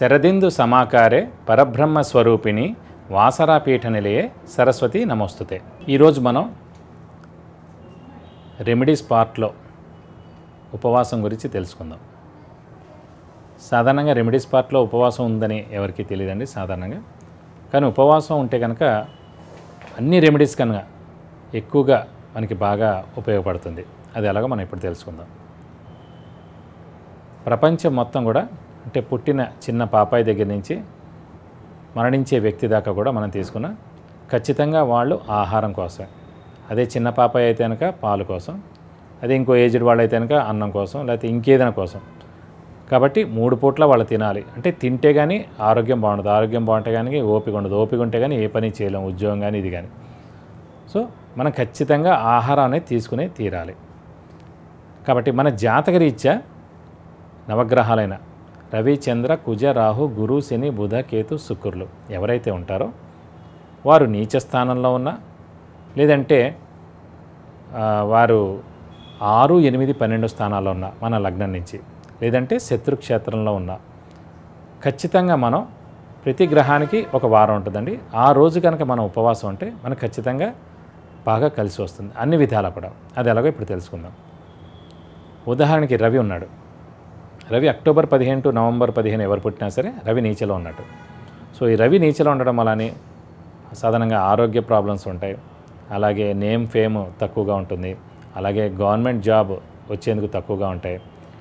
శరదిందు సమాకారే పరబ్రహ్మ స్వరూపిణి వాసరాపీఠ నిలయే సరస్వతి నమోస్తుతే ఈరోజు మనం రెమెడీస్ పార్ట్లో ఉపవాసం గురించి తెలుసుకుందాం సాధారణంగా రెమెడీస్ పార్ట్లో ఉపవాసం ఉందని ఎవరికీ తెలియదండి సాధారణంగా కానీ ఉపవాసం ఉంటే కనుక అన్ని రెమెడీస్ కనుక ఎక్కువగా మనకి బాగా ఉపయోగపడుతుంది అది ఎలాగో మనం ఇప్పుడు తెలుసుకుందాం ప్రపంచం మొత్తం కూడా అంటే పుట్టిన చిన్న పాపాయి దగ్గర నుంచి మరణించే వ్యక్తి దాకా కూడా మనం తీసుకున్న ఖచ్చితంగా వాళ్ళు ఆహారం కోసం అదే చిన్న పాపాయి అయితే కనుక పాలు కోసం అదే ఇంకో ఏజ్డ్ వాళ్ళు అయితే కనుక అన్నం కోసం లేకపోతే ఇంకేదైనా కోసం కాబట్టి మూడు పూట్ల వాళ్ళు తినాలి అంటే తింటే కానీ ఆరోగ్యం బాగుండదు ఆరోగ్యం బాగుంటే కానీ ఓపిక ఉండదు ఓపిక ఉంటే కానీ ఏ పని చేయలేం ఉద్యోగం కానీ ఇది కానీ సో మనం ఖచ్చితంగా ఆహారం అనేది తీసుకునే తీరాలి కాబట్టి మన జాతక రీత్యా నవగ్రహాలైన రవి చంద్ర కుజ రాహు గురు శని బుధ కేతు శుక్రులు ఎవరైతే ఉంటారో వారు నీచ స్థానంలో ఉన్నా లేదంటే ఆ, వారు ఆరు ఎనిమిది పన్నెండు స్థానాల్లో ఉన్న మన లగ్నం నుంచి లేదంటే శత్రుక్షేత్రంలో ఉన్న ఖచ్చితంగా మనం ప్రతి గ్రహానికి ఒక వారం ఉంటుందండి ఆ రోజు కనుక మనం ఉపవాసం ఉంటే మనకు ఖచ్చితంగా బాగా కలిసి వస్తుంది అన్ని విధాలా కూడా అది ఎలాగో ఇప్పుడు తెలుసుకుందాం ఉదాహరణకి రవి ఉన్నాడు రవి అక్టోబర్ పదిహేను టు నవంబర్ పదిహేను ఎవరు పుట్టినా సరే రవి నీచలో ఉన్నట్టు సో ఈ రవి నీచలో ఉండడం వలని సాధారణంగా ఆరోగ్య ప్రాబ్లమ్స్ ఉంటాయి అలాగే నేమ్ ఫేమ్ తక్కువగా ఉంటుంది అలాగే గవర్నమెంట్ జాబ్ వచ్చేందుకు తక్కువగా ఉంటాయి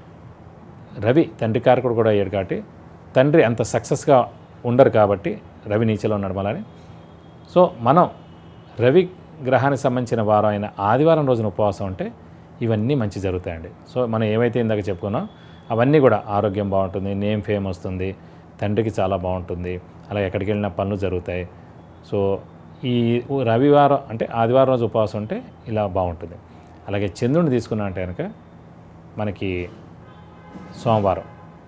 రవి తండ్రి కారకుడు కూడా అయ్యాడు కాబట్టి తండ్రి అంత సక్సెస్గా ఉండరు కాబట్టి రవి నీచలో ఉండడం వలని సో మనం రవి గ్రహానికి సంబంధించిన వారం అయిన ఆదివారం రోజున ఉపవాసం ఉంటే ఇవన్నీ మంచి జరుగుతాయండి సో మనం ఏమైతే ఇందాక చెప్పుకున్నాం అవన్నీ కూడా ఆరోగ్యం బాగుంటుంది నేమ్ ఫేమ్ వస్తుంది తండ్రికి చాలా బాగుంటుంది అలా ఎక్కడికి వెళ్ళినా పనులు జరుగుతాయి సో ఈ రవివారం అంటే ఆదివారం రోజు ఉపవాసం ఉంటే ఇలా బాగుంటుంది అలాగే చంద్రుని తీసుకున్నా అంటే కనుక మనకి సోమవారం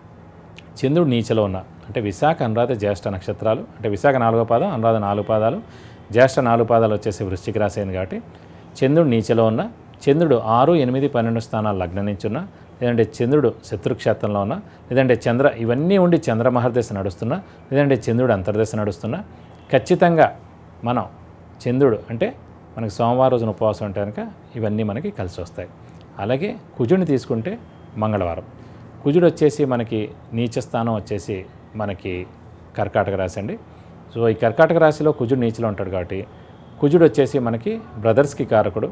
చంద్రుడు నీచలో ఉన్న అంటే విశాఖ అనురాధ జ్యేష్ఠ నక్షత్రాలు అంటే విశాఖ నాలుగో పాదం అనురాధ నాలుగు పాదాలు జ్యేష్ఠ నాలుగు పాదాలు వచ్చేసి వృశ్చిక రాశి అయింది కాబట్టి చంద్రుడు నీచలో ఉన్న చంద్రుడు ఆరు ఎనిమిది పన్నెండు స్థానాలు లగ్నం నుంచి ఉన్న లేదంటే చంద్రుడు శత్రుక్షేత్రంలో ఉన్న లేదంటే చంద్ర ఇవన్నీ ఉండి చంద్ర మహర్దశ నడుస్తున్నా లేదంటే చంద్రుడు అంతర్దశ నడుస్తున్నా ఖచ్చితంగా మనం చంద్రుడు అంటే మనకి సోమవారం రోజున ఉపవాసం ఉంటే కనుక ఇవన్నీ మనకి కలిసి వస్తాయి అలాగే కుజుని తీసుకుంటే మంగళవారం కుజుడు వచ్చేసి మనకి నీచ స్థానం వచ్చేసి మనకి కర్కాటక రాశి అండి సో ఈ కర్కాటక రాశిలో కుజుడు నీచలో ఉంటాడు కాబట్టి కుజుడు వచ్చేసి మనకి బ్రదర్స్కి కారకుడు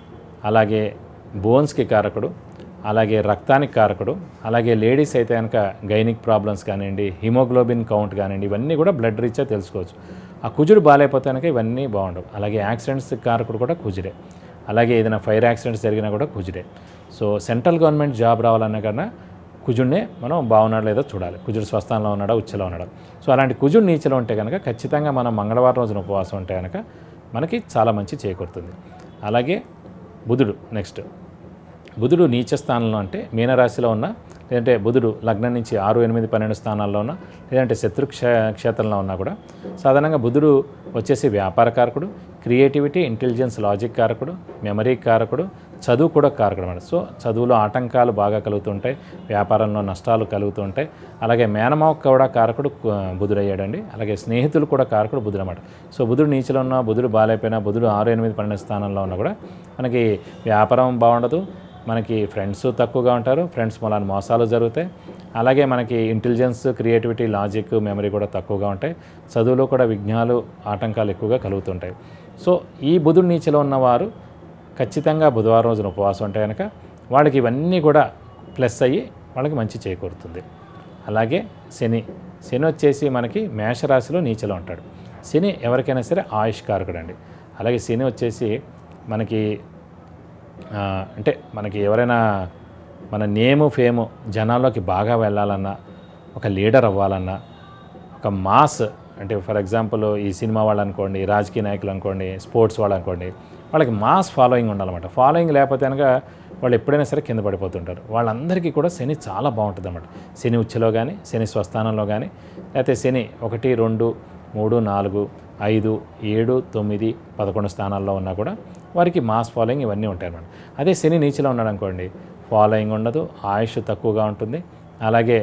అలాగే బోన్స్కి కారకుడు అలాగే రక్తానికి కారకుడు అలాగే లేడీస్ అయితే కనుక గైనిక్ ప్రాబ్లమ్స్ కానివ్వండి హిమోగ్లోబిన్ కౌంట్ కానివ్వండి ఇవన్నీ కూడా బ్లడ్ రీత్యా తెలుసుకోవచ్చు ఆ కుజుడు బాగాలేకపోతే కనుక ఇవన్నీ బాగుండవు అలాగే యాక్సిడెంట్స్ కారకుడు కూడా కుజుడే అలాగే ఏదైనా ఫైర్ యాక్సిడెంట్స్ జరిగినా కూడా కుజుడే సో సెంట్రల్ గవర్నమెంట్ జాబ్ రావాలన్నా కన్నా కుజుడినే మనం బాగున్నాడో లేదో చూడాలి కుజుడు స్వస్థానంలో ఉన్నాడా ఉచ్చలో ఉన్నాడా సో అలాంటి కుజుడు నీచలో ఉంటే కనుక ఖచ్చితంగా మనం మంగళవారం రోజున ఉపవాసం ఉంటే కనుక మనకి చాలా మంచి చేకూరుతుంది అలాగే బుధుడు నెక్స్ట్ బుధుడు నీచ స్థానంలో అంటే మీనరాశిలో ఉన్న లేదంటే బుధుడు లగ్నం నుంచి ఆరు ఎనిమిది పన్నెండు స్థానాల్లో ఉన్న లేదంటే శత్రు క్షే క్షేత్రంలో ఉన్నా కూడా సాధారణంగా బుధుడు వచ్చేసి వ్యాపార కారకుడు క్రియేటివిటీ ఇంటెలిజెన్స్ లాజిక్ కారకుడు మెమరీ కారకుడు చదువు కూడా కారకుడు అన్నమాట సో చదువులో ఆటంకాలు బాగా కలుగుతుంటాయి వ్యాపారంలో నష్టాలు కలుగుతుంటాయి అలాగే మేనమావ కూడా కారకుడు ఆ, బుధుడయ్యాడండి అలాగే స్నేహితులు కూడా కారకుడు బుధుడు అన్నమాట సో బుధుడు నీచలో ఉన్న బుధుడు బాగాలేకపోయినా బుధుడు ఆరు ఎనిమిది పన్నెండు స్థానంలో ఉన్నా కూడా మనకి వ్యాపారం బాగుండదు మనకి ఫ్రెండ్స్ తక్కువగా ఉంటారు ఫ్రెండ్స్ మూలాన మోసాలు జరుగుతాయి అలాగే మనకి ఇంటెలిజెన్స్ క్రియేటివిటీ లాజిక్ మెమరీ కూడా తక్కువగా ఉంటాయి చదువులో కూడా విఘ్నాలు ఆటంకాలు ఎక్కువగా కలుగుతుంటాయి సో ఈ బుధుడు నీచలో ఉన్నవారు ఖచ్చితంగా బుధవారం రోజున ఉపవాసం ఉంటే కనుక వాళ్ళకి ఇవన్నీ కూడా ప్లస్ అయ్యి వాళ్ళకి మంచి చేకూరుతుంది అలాగే శని శని వచ్చేసి మనకి మేషరాశిలో నీచలో ఉంటాడు శని ఎవరికైనా సరే ఆయుష్ కారకుడు అండి అలాగే శని వచ్చేసి మనకి ఆ, అంటే మనకి ఎవరైనా మన నేము ఫేము జనాల్లోకి బాగా వెళ్ళాలన్నా ఒక లీడర్ అవ్వాలన్నా ఒక మాస్ అంటే ఫర్ ఎగ్జాంపుల్ ఈ సినిమా వాళ్ళు అనుకోండి రాజకీయ నాయకులు అనుకోండి స్పోర్ట్స్ వాళ్ళు అనుకోండి వాళ్ళకి మాస్ ఫాలోయింగ్ ఉండాలన్నమాట ఫాలోయింగ్ లేకపోతే కనుక వాళ్ళు ఎప్పుడైనా సరే కింద పడిపోతుంటారు వాళ్ళందరికీ కూడా శని చాలా బాగుంటుంది అన్నమాట శని ఉచ్చలో కానీ శని స్వస్థానంలో కానీ లేకపోతే శని ఒకటి రెండు మూడు నాలుగు ఐదు ఏడు తొమ్మిది పదకొండు స్థానాల్లో ఉన్నా కూడా వారికి మాస్ ఫాలోయింగ్ ఇవన్నీ ఉంటాయి అన్నమాట అదే శని నీచలో ఉన్నాడు అనుకోండి ఫాలోయింగ్ ఉండదు ఆయుష్ తక్కువగా ఉంటుంది అలాగే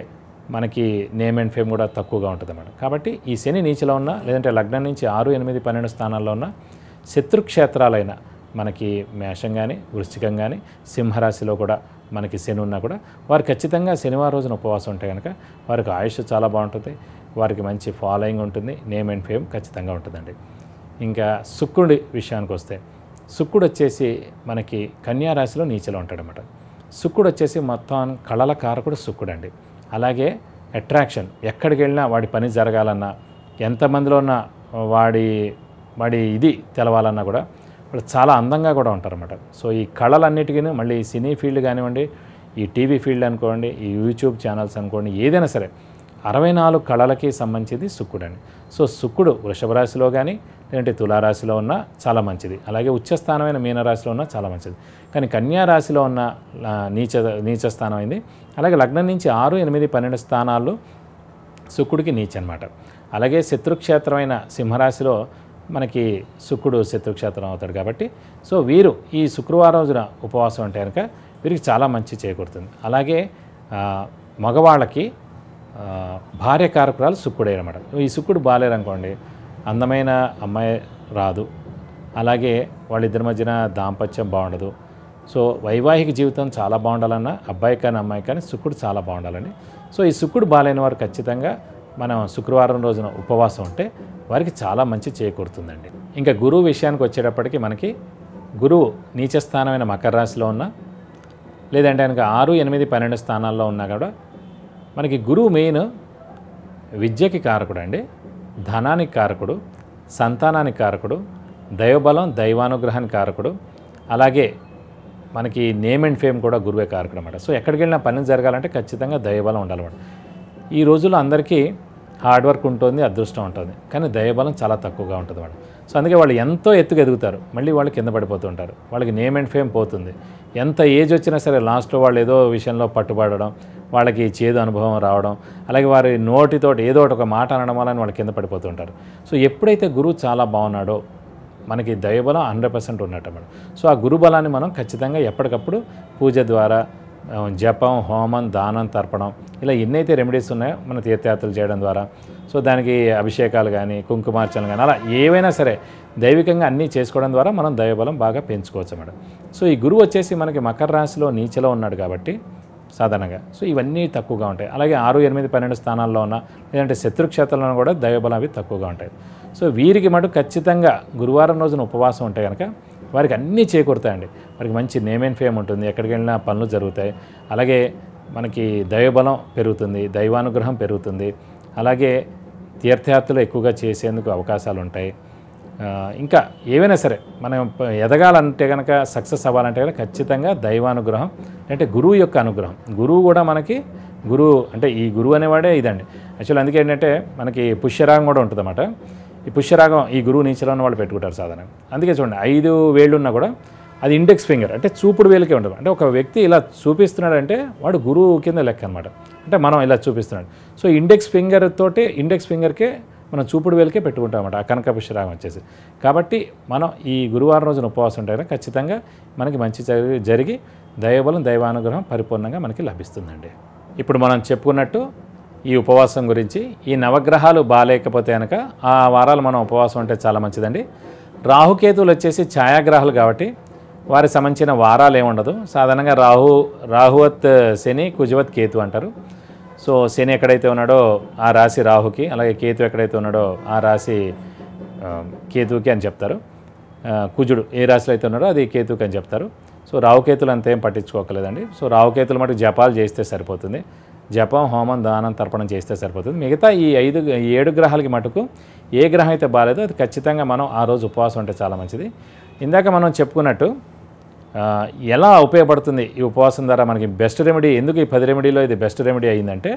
మనకి నేమ్ అండ్ ఫేమ్ కూడా తక్కువగా ఉంటుంది అన్నమాట కాబట్టి ఈ శని నీచలో ఉన్న లేదంటే లగ్నం నుంచి ఆరు ఎనిమిది పన్నెండు స్థానాల్లో ఉన్న శత్రుక్షేత్రాలైన మనకి మేషం కానీ వృశ్చికం కానీ సింహరాశిలో కూడా మనకి శని ఉన్నా కూడా వారు ఖచ్చితంగా శనివారం రోజున ఉపవాసం ఉంటే కనుక వారికి ఆయుష్ చాలా బాగుంటుంది వారికి మంచి ఫాలోయింగ్ ఉంటుంది నేమ్ అండ్ ఫేమ్ ఖచ్చితంగా ఉంటుందండి ఇంకా శుక్రుడి విషయానికి వస్తే శుక్రుడు వచ్చేసి మనకి కన్యా రాశిలో నీచలో ఉంటాడనమాట శుక్రుడు వచ్చేసి మొత్తం కళల కారకుడు శుక్రుడు అండి అలాగే అట్రాక్షన్ ఎక్కడికి వెళ్ళినా వాడి పని జరగాలన్నా ఎంతమందిలో ఉన్న వాడి వాడి ఇది తెలవాలన్నా కూడా వాళ్ళు చాలా అందంగా కూడా ఉంటారన్నమాట సో ఈ కళలన్నిటికీ మళ్ళీ సినీ ఫీల్డ్ కానివ్వండి ఈ టీవీ ఫీల్డ్ అనుకోండి ఈ యూట్యూబ్ ఛానల్స్ అనుకోండి ఏదైనా సరే అరవై నాలుగు కళలకి సంబంధించింది శుక్రుడు అండి సో శుక్రుడు వృషభ రాశిలో కానీ లేదంటే తులారాశిలో ఉన్న చాలా మంచిది అలాగే ఉచ్చస్థానమైన మీనరాశిలో ఉన్న చాలా మంచిది కానీ కన్యా రాశిలో ఉన్న ఆ, నీచ నీచ స్థానం అయింది అలాగే లగ్నం నుంచి ఆరు ఎనిమిది పన్నెండు స్థానాల్లో శుక్రుడికి నీచ అనమాట అలాగే శత్రుక్షేత్రమైన సింహరాశిలో మనకి శుక్రుడు శత్రుక్షేత్రం అవుతాడు కాబట్టి సో వీరు ఈ శుక్రవారం రోజున ఉపవాసం అంటే కనుక వీరికి చాలా మంచి చేకూరుతుంది అలాగే ఆ, మగవాళ్ళకి ఆ, భార్య కారకురాలు శుక్రుడే అనమాట ఈ శుక్రుడు బాగాలేరనుకోండి అందమైన అమ్మాయి రాదు అలాగే వాళ్ళిద్దరి మధ్యన దాంపత్యం బాగుండదు సో వైవాహిక జీవితం చాలా బాగుండాలన్నా అబ్బాయి కానీ అమ్మాయి కానీ శుక్రుడు చాలా బాగుండాలండి సో ఈ శుక్రుడు బాగాలేని వారు ఖచ్చితంగా మనం శుక్రవారం రోజున ఉపవాసం ఉంటే వారికి చాలా మంచి చేకూరుతుందండి ఇంకా గురువు విషయానికి వచ్చేటప్పటికి మనకి గురువు నీచ స్థానమైన మకర రాశిలో ఉన్న లేదంటే కనుక ఆరు ఎనిమిది పన్నెండు స్థానాల్లో ఉన్నా కూడా మనకి గురువు మెయిన్ విద్యకి కారకుడు అండి ధనానికి కారకుడు సంతానానికి కారకుడు దైవబలం దైవానుగ్రహానికి కారకుడు అలాగే మనకి నేమ్ అండ్ ఫేమ్ కూడా గురువే కారకుడు అనమాట సో ఎక్కడికి వెళ్ళినా పని జరగాలంటే ఖచ్చితంగా దైవబలం ఉండాలన్నమాట ఈ రోజుల్లో అందరికీ హార్డ్ వర్క్ ఉంటుంది అదృష్టం ఉంటుంది కానీ దైవబలం చాలా తక్కువగా ఉంటుంది మేడం సో అందుకే వాళ్ళు ఎంతో ఎత్తుకు ఎదుగుతారు మళ్ళీ వాళ్ళు కింద పడిపోతుంటారు వాళ్ళకి నేమ్ అండ్ ఫేమ్ పోతుంది ఎంత ఏజ్ వచ్చినా సరే లాస్ట్లో వాళ్ళు ఏదో విషయంలో పట్టుబడడం వాళ్ళకి చేదు అనుభవం రావడం అలాగే వారి నోటితోటి ఏదో ఒకటి ఒక మాట అనడం వల్ల వాళ్ళు కింద పడిపోతుంటారు సో ఎప్పుడైతే గురువు చాలా బాగున్నాడో మనకి దైవబలం హండ్రెడ్ పర్సెంట్ ఉన్నట్టు మేడం సో ఆ గురుబలాన్ని మనం ఖచ్చితంగా ఎప్పటికప్పుడు పూజ ద్వారా ఆ, జపం హోమం దానం తర్పణం ఇలా ఎన్నైతే రెమెడీస్ ఉన్నాయో మన తీర్థయాత్రలు చేయడం ద్వారా సో దానికి అభిషేకాలు కానీ కుంకుమార్చనలు కానీ అలా ఏవైనా సరే దైవికంగా అన్నీ చేసుకోవడం ద్వారా మనం దైవబలం బాగా పెంచుకోవచ్చు మేడం సో ఈ గురువు వచ్చేసి మనకి మకర రాశిలో నీచలో ఉన్నాడు కాబట్టి సాధారణంగా సో ఇవన్నీ తక్కువగా ఉంటాయి అలాగే ఆరు ఎనిమిది పన్నెండు స్థానాల్లో ఉన్న లేదంటే శత్రుక్షేత్రంలో కూడా దైవబలం అవి తక్కువగా ఉంటాయి సో వీరికి మటు ఖచ్చితంగా గురువారం రోజున ఉపవాసం ఉంటే కనుక వారికి అన్నీ చేకూరుతాయండి వారికి మంచి నేమ్ అండ్ ఫేమ్ ఉంటుంది ఎక్కడికి వెళ్ళినా పనులు జరుగుతాయి అలాగే మనకి దైవబలం పెరుగుతుంది దైవానుగ్రహం పెరుగుతుంది అలాగే తీర్థయాత్రలు ఎక్కువగా చేసేందుకు అవకాశాలు ఉంటాయి ఆ, ఇంకా ఏవైనా సరే మనం ప- ఎదగాలంటే కనుక సక్సెస్ అవ్వాలంటే కనుక ఖచ్చితంగా దైవానుగ్రహం అంటే గురువు యొక్క అనుగ్రహం గురువు కూడా మనకి గురువు అంటే ఈ గురువు అనేవాడే ఇదండి యాక్చువల్ అందుకే ఏంటంటే మనకి పుష్యరాగం కూడా ఉంటుందన్నమాట ఈ పుష్యరాగం ఈ గురువు నీచలో ఉన్న వాళ్ళు పెట్టుకుంటారు సాధారణంగా అందుకే చూడండి ఐదు వేళ్ళు ఉన్నా కూడా అది ఇండెక్స్ ఫింగర్ అంటే చూపుడు వేలకే ఉంటుంది అంటే ఒక వ్యక్తి ఇలా చూపిస్తున్నాడంటే వాడు గురువు కింద లెక్క అనమాట అంటే మనం ఇలా చూపిస్తున్నాడు సో ఇండెక్స్ ఫింగర్ తోటి ఇండెక్స్ ఫింగర్కే మనం చూపుడు వేలకే పెట్టుకుంటాం అన్నమాట ఆ కనక పుష్యరాగం వచ్చేసి కాబట్టి మనం ఈ గురువారం రోజున ఉపవాసం ఉంటే కనుక ఖచ్చితంగా మనకి మంచి జరిగి జరిగి దైవబలం దైవానుగ్రహం పరిపూర్ణంగా మనకి లభిస్తుందండి ఇప్పుడు మనం చెప్పుకున్నట్టు ఈ ఉపవాసం గురించి ఈ నవగ్రహాలు బాగాలేకపోతే కనుక ఆ వారాలు మనం ఉపవాసం ఉంటే చాలా మంచిదండి రాహుకేతువులు వచ్చేసి ఛాయాగ్రహాలు కాబట్టి వారికి సంబంధించిన వారాలు ఏముండదు సాధారణంగా రాహు రాహువత్ శని కుజవత్ కేతు అంటారు సో శని ఎక్కడైతే ఉన్నాడో ఆ రాశి రాహుకి అలాగే కేతు ఎక్కడైతే ఉన్నాడో ఆ రాశి ఆ, కేతువుకి అని చెప్తారు ఆ, కుజుడు ఏ రాశిలో అయితే ఉన్నాడో అది కేతువుకి అని చెప్తారు సో రాహుకేతులు అంత ఏం పట్టించుకోకలేదండి సో రాహుకేతులు మటుకు జపాలు చేస్తే సరిపోతుంది జపం హోమం దానం తర్పణం చేస్తే సరిపోతుంది మిగతా ఈ ఐదు ఈ ఏడు గ్రహాలకి మటుకు ఏ గ్రహం అయితే బాగాలేదో అది ఖచ్చితంగా మనం ఆ రోజు ఉపవాసం ఉంటే చాలా మంచిది ఇందాక మనం చెప్పుకున్నట్టు ఆ, ఎలా ఉపయోగపడుతుంది ఈ ఉపవాసం ద్వారా మనకి బెస్ట్ రెమెడీ ఎందుకు ఈ పది రెమెడీలో ఇది బెస్ట్ రెమెడీ అయిందంటే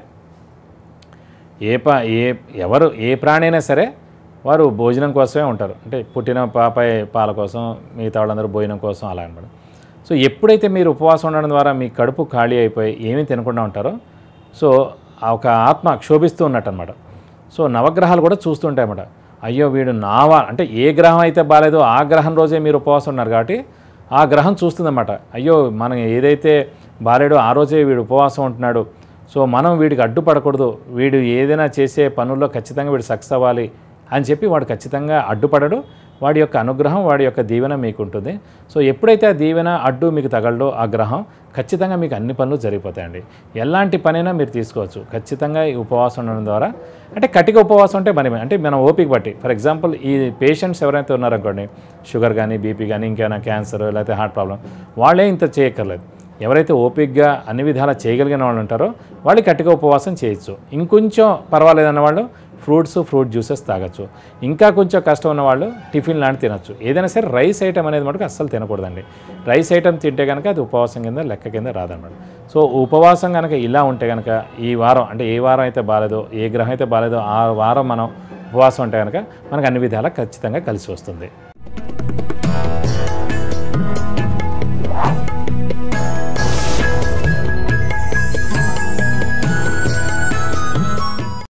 ఏ పా ఏ ఎవరు ఏ ప్రాణి అయినా సరే వారు భోజనం కోసమే ఉంటారు అంటే పుట్టిన పాపాయి పాల కోసం మిగతా వాళ్ళందరూ భోజనం కోసం అలా అనమాట సో ఎప్పుడైతే మీరు ఉపవాసం ఉండడం ద్వారా మీ కడుపు ఖాళీ అయిపోయి ఏమీ తినకుండా ఉంటారో సో ఆ ఒక ఆత్మ క్షోభిస్తూ ఉన్నట్టు అనమాట సో నవగ్రహాలు కూడా చూస్తుంటాయి అన్నమాట అయ్యో వీడు నావా అంటే ఏ గ్రహం అయితే బాగాలేదో ఆ గ్రహం రోజే మీరు ఉపవాసం ఉన్నారు కాబట్టి ఆ గ్రహం చూస్తుందన్నమాట అయ్యో మనం ఏదైతే బాలేడో ఆ రోజే వీడు ఉపవాసం ఉంటున్నాడు సో మనం వీడికి అడ్డుపడకూడదు వీడు ఏదైనా చేసే పనుల్లో ఖచ్చితంగా వీడు సక్సెస్ అవ్వాలి అని చెప్పి వాడు ఖచ్చితంగా అడ్డుపడడు వాడి యొక్క అనుగ్రహం వాడి యొక్క దీవెన మీకు ఉంటుంది సో ఎప్పుడైతే ఆ దీవెన అడ్డు మీకు తగలడో ఆ గ్రహం ఖచ్చితంగా మీకు అన్ని పనులు జరిగిపోతాయండి ఎలాంటి పనైనా మీరు తీసుకోవచ్చు ఖచ్చితంగా ఈ ఉపవాసం ఉండడం ద్వారా అంటే కటిక ఉపవాసం అంటే మనమే అంటే మనం ఓపిక బట్టి ఫర్ ఎగ్జాంపుల్ ఈ పేషెంట్స్ ఎవరైతే ఉన్నారనుకోండి షుగర్ కానీ బీపీ కానీ ఇంకేమైనా క్యాన్సర్ లేకపోతే హార్ట్ ప్రాబ్లం వాళ్ళే ఇంత చేయక్కర్లేదు ఎవరైతే ఓపిక్గా అన్ని విధాలా చేయగలిగిన వాళ్ళు ఉంటారో వాళ్ళు కట్టిక ఉపవాసం చేయొచ్చు ఇంకొంచెం పర్వాలేదన్న వాళ్ళు ఫ్రూట్స్ ఫ్రూట్ జ్యూసెస్ తాగొచ్చు ఇంకా కొంచెం కష్టం ఉన్న వాళ్ళు టిఫిన్ లాంటి తినొచ్చు ఏదైనా సరే రైస్ ఐటమ్ అనేది మటుకు అస్సలు తినకూడదండి రైస్ ఐటమ్ తింటే కనుక అది ఉపవాసం కింద లెక్క కింద రాదన్నమాట సో ఉపవాసం కనుక ఇలా ఉంటే కనుక ఈ వారం అంటే ఏ వారం అయితే బాగాలేదో ఏ గ్రహం అయితే బాగాలేదో ఆ వారం మనం ఉపవాసం ఉంటే కనుక మనకు అన్ని విధాలా ఖచ్చితంగా కలిసి వస్తుంది